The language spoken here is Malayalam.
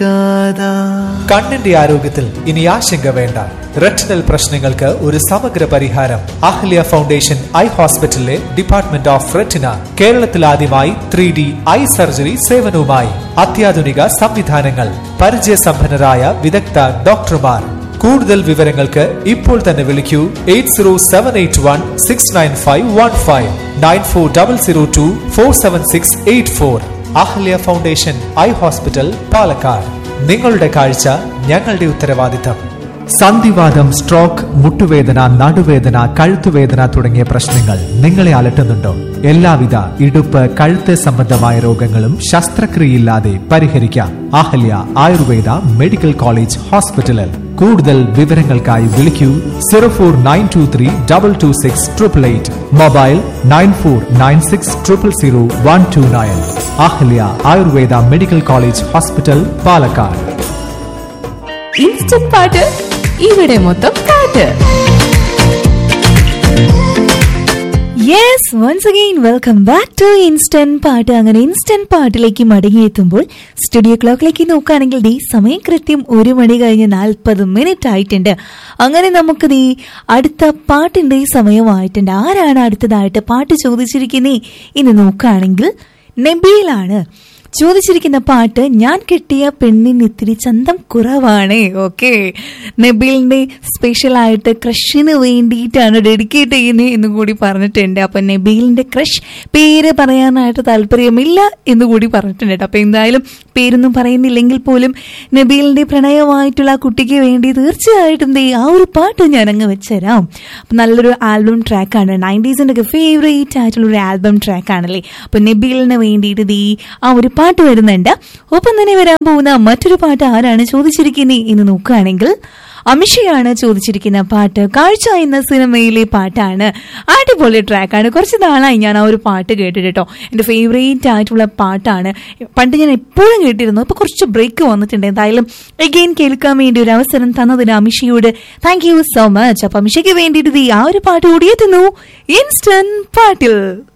ഗാഥ കണ്ണിന്റെ ആരോഗ്യത്തിൽ ഇനി ആശങ്ക വേണ്ട റെറ്റിനൽ പ്രശ്നങ്ങൾക്ക് ഒരു സമഗ്ര പരിഹാരം അഹ്ല്യ ഫൗണ്ടേഷൻ ഐ ഹോസ്പിറ്റലിലെ ഡിപ്പാർട്ട്മെന്റ് ഓഫ് റെറ്റിന കേരളത്തിൽ ആദ്യമായി ത്രീ ഡി ഐ സർജറി സേവനവുമായി അത്യാധുനിക സംവിധാനങ്ങൾ പരിചയസമ്പന്നരായ വിദഗ്ധ ഡോക്ടർമാർ കൂടുതൽ വിവരങ്ങൾക്ക് ഇപ്പോൾ തന്നെ വിളിക്കൂ eight zero seven eight one six nine five one five nine four double zero two four seven six eight four Ahalya foundation eye hospital Palakkad നിങ്ങളുടെ കാഴ്ച ഞങ്ങളുടെ ഉത്തരവാദിത്തം സന്ധിവാദം സ്ട്രോക്ക് മുട്ടുവേദന നടുവേദന കഴുത്തുവേദന തുടങ്ങിയ പ്രശ്നങ്ങൾ നിങ്ങളെ അലട്ടുന്നുണ്ടോ എല്ലാവിധ ഇടുപ്പ് കഴുത്ത് സംബന്ധമായ രോഗങ്ങളും ശസ്ത്രക്രിയയില്ലാതെ പരിഹരിക്കാം അഹല്യ ആയുർവേദ മെഡിക്കൽ കോളേജ് ഹോസ്പിറ്റലിൽ കൂടുതൽ വിവരങ്ങൾക്കായി വിളിക്കൂ zero four nine two three double two six triple eight mobile nine four nine six triple zero one two nine Ahalya Ayurveda medical college hospital Palakkad instant പാട്ട് ഇവിടെ മൊത്തം പാട്ട് yes once again welcome back to instant പാട്ട് അങ്ങനെ ഇൻസ്റ്റന്റ് പാട്ടിലേക്ക് മടങ്ങിയെത്തുമ്പോൾ സ്റ്റുഡിയോ ക്ലോക്കിലേക്ക് നോക്കുകയാണെങ്കിൽ ദീ സമയം കൃത്യം ഒരു മണി കഴിഞ്ഞ് നാൽപ്പത് മിനിറ്റ് ആയിട്ടുണ്ട് അങ്ങനെ നമുക്ക് ദീ അടുത്ത പാട്ടിന്റെ സമയമായിട്ടുണ്ട് ആരാണ് അടുത്തതായിട്ട് പാട്ട് ചോദിച്ചിരിക്കുന്നേ എന്ന് നോക്കുകയാണെങ്കിൽ നബീലാണ് ചോദിച്ചിരിക്കുന്ന പാട്ട് ഞാൻ കെട്ടിയ പെണ്ണിന് ഇത്തിരി ചന്തം കുറവാണ് ഓക്കെ നബീലിന്റെ സ്പെഷ്യൽ ആയിട്ട് ക്രഷിന് വേണ്ടിയിട്ടാണ് ഡെഡിക്കേറ്റ് ചെയ്യുന്നത് എന്ന് കൂടി പറഞ്ഞിട്ടുണ്ട് അപ്പൊ നബീലിന്റെ ക്രഷ് പേര് പറയാനായിട്ട് താല്പര്യമില്ല എന്ന് കൂടി പറഞ്ഞിട്ടുണ്ട് കേട്ടോ അപ്പൊ എന്തായാലും പേരൊന്നും പറയുന്നില്ലെങ്കിൽ പോലും നബീലിന്റെ പ്രണയമായിട്ടുള്ള ആ കുട്ടിക്ക് വേണ്ടി തീർച്ചയായിട്ടും ദേ ആ ഒരു പാട്ട് ഞാൻ അങ്ങ് വെച്ചുതരാം അപ്പൊ നല്ലൊരു ആൽബം ട്രാക്കാണ് നയൻറ്റീസിന്റെ ഒക്കെ ഫേവറേറ്റ് ആയിട്ടുള്ള ഒരു ആൽബം ട്രാക്കാണല്ലേ അപ്പൊ നബീലിന് വേണ്ടിയിട്ട് ദീ ആ ഒരു പാട്ട് വരുന്നുണ്ട് ഒപ്പം തന്നെ വരാൻ പോകുന്ന മറ്റൊരു പാട്ട് ആരാണ് ചോദിച്ചിരിക്കുന്നത് എന്ന് നോക്കുകയാണെങ്കിൽ അമിഷയാണ് ചോദിച്ചിരിക്കുന്ന പാട്ട് കാഴ്ച എന്ന സിനിമയിലെ പാട്ടാണ് അടിപൊളി ട്രാക്കാണ് കുറച്ച് നാളായി ഞാൻ ആ ഒരു പാട്ട് കേട്ടിട്ട് കേട്ടോ എൻ്റെ ഫേവറേറ്റ് ആയിട്ടുള്ള പാട്ടാണ് പണ്ട് ഞാൻ എപ്പോഴും കേട്ടിരുന്നു ഇപ്പൊ കുറച്ച് ബ്രേക്ക് വന്നിട്ടുണ്ട് എന്തായാലും എഗെയിൻ കേൾക്കാൻ വേണ്ടി ഒരു അവസരം തന്നതിന് അമിഷയോട് താങ്ക് യു സോ മച്ച് അപ്പൊ അമിഷയ്ക്ക് വേണ്ടിയിട്ട് ദേ ആ ഒരു പാട്ട് കൂടി എത്തുന്നു ഇൻസ്റ്റന്റ് പാട്ടിൽ